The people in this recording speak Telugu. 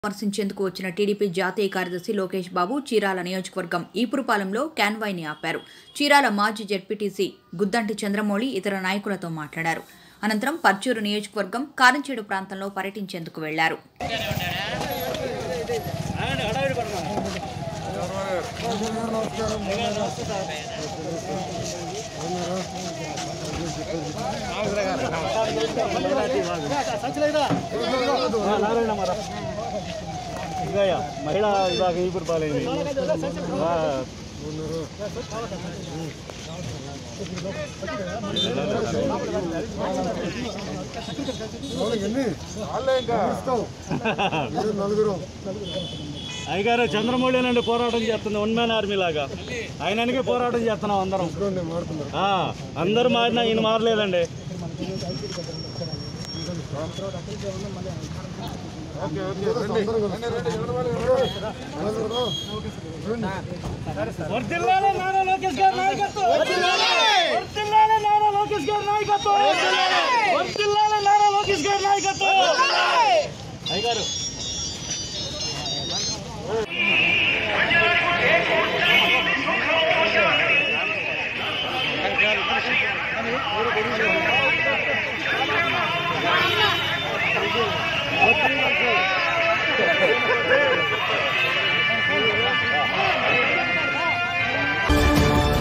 విమర్శించేందుకు వచ్చిన టీడీపీ జాతీయ కార్యదర్శి లోకేష్ బాబు చీరాల నియోజకవర్గం ఈపురపాలెంలో కాన్వాయ్ని ఆపారు చీరాల మాజీ జెడ్పీటీసీ గుద్దంటి చంద్రమౌళి ఇతర నాయకులతో మాట్లాడారు అనంతరం పర్చూరు నియోజకవర్గం కారంచేడు ప్రాంతంలో పర్యటించేందుకు వెళ్లారు ఇదయ్యా మహిళా విభాగం ఇప్పుడు పాలైంది అయ్యగారు చంద్రమౌళినండి పోరాటం చేస్తుంది వన్ మ్యాన్ ఆర్మీ లాగా ఆయనకి పోరాటం చేస్తున్నాం అందరం ఆ, అందరూ మారినా ఈయన మారలేదండి వర్ధిల్లాలి నారా లోకేష్ గారి నాయకత్వం వర్ధిల్లాలి నారా లోకేష్ గారి నాయకత్వం వర్ధిల్లాలి నారా లోకేష్ గారి నాయకత్వం అయ్యగారు